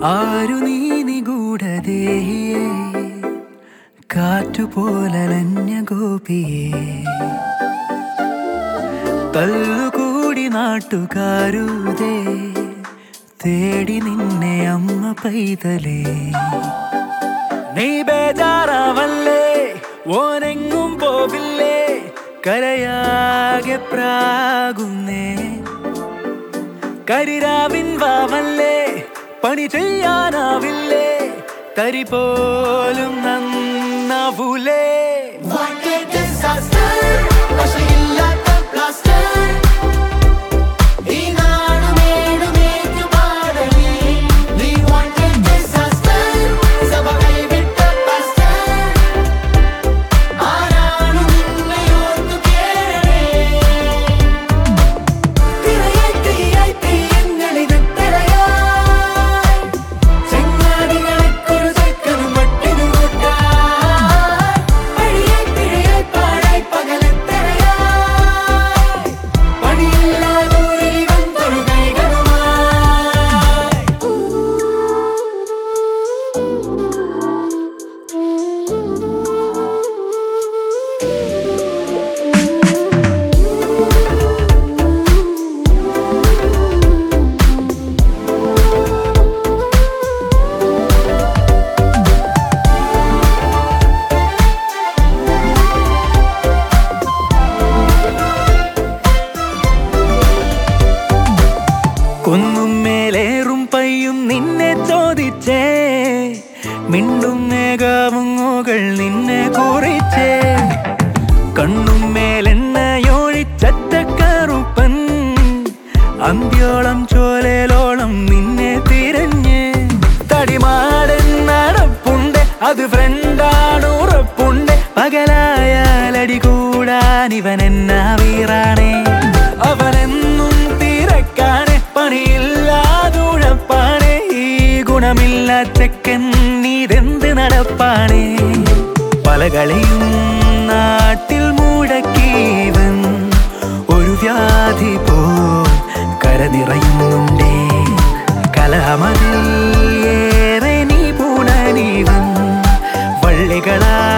ആരു നീ നിഗൂഢദേഹിയേ കാറ്റുപോലലഞ്ഞ ഗോപിയേ തല്ലുകൂടി നാട്ടുകാരുതേ തേടി നിന്നെ അമ്മ പൈതലേ നീ ബേജാറാവല്ലേ ഓനെങ്ങും പോവില്ലേ കരയാകെ പ്രാകുന്നേ കരിരാവിൻ വാവല്ലേ പണി ചെയ്യാനാവില്ലേ തരി പോലും നന്നാവൂലേ What a disaster പക്ഷയില്ലാത്ത plaster. ഈ നാടുമേടുമേറ്റു പാടലേ. നീ what a disaster സഭ കൈവിട്ട pastor. ആരാണു നിന്നെ ഓർത്തു കേഴലേ? തിരയായി തീയായി തീയങ്ങളിത് തിരയായി. ചെങ്ങാതികളെക്കൊരു ചെക്കനും മട്ടിനു കൂട്ടായി. പഴിയായി പിഴയായി പാഴായി പകലത്തിരയായി. പണിയില്ലാതോരിൽ വന്നൊരു കൈകളുമായി കുന്നും മേലേറും പയ്യും നിന്നെ ചോദിച്ചേ മിണ്ടും മേഘമുങ്ങുകൾ നിന്നെ കുറിച്ചേ കണ്ണും മേലെണ്ണയോഴിച്ചക്കറുപ്പൻ അന്ത്യോളം ചോലലോളം നിന്നെ തിരഞ്ഞ് തടിമാടൻ നടപ്പുണ്ട് അത് ഫ്രണ്ടാണ് ഉറപ്പുണ്ട് പകലായാലടി കൂടാൻ ഇവൻ എന്നാ വീറാണേ അവനെന്നും തിരക്കാണ് പണിയില്ലാതുഴപ്പാണ് ഈ ഗുണമില്ല ചെക്കൻ നീതെന്ത് നടപ്പാണ് പല കളിയും നാട്ടിൽ മുടക്കിവൻ ഒരു വ്യാധി പോൽ കരനിറയുന്നുണ്ടേ കലഹമതിൽ ഏറെ നീ പൂണനീവൻ വള്ളികളാ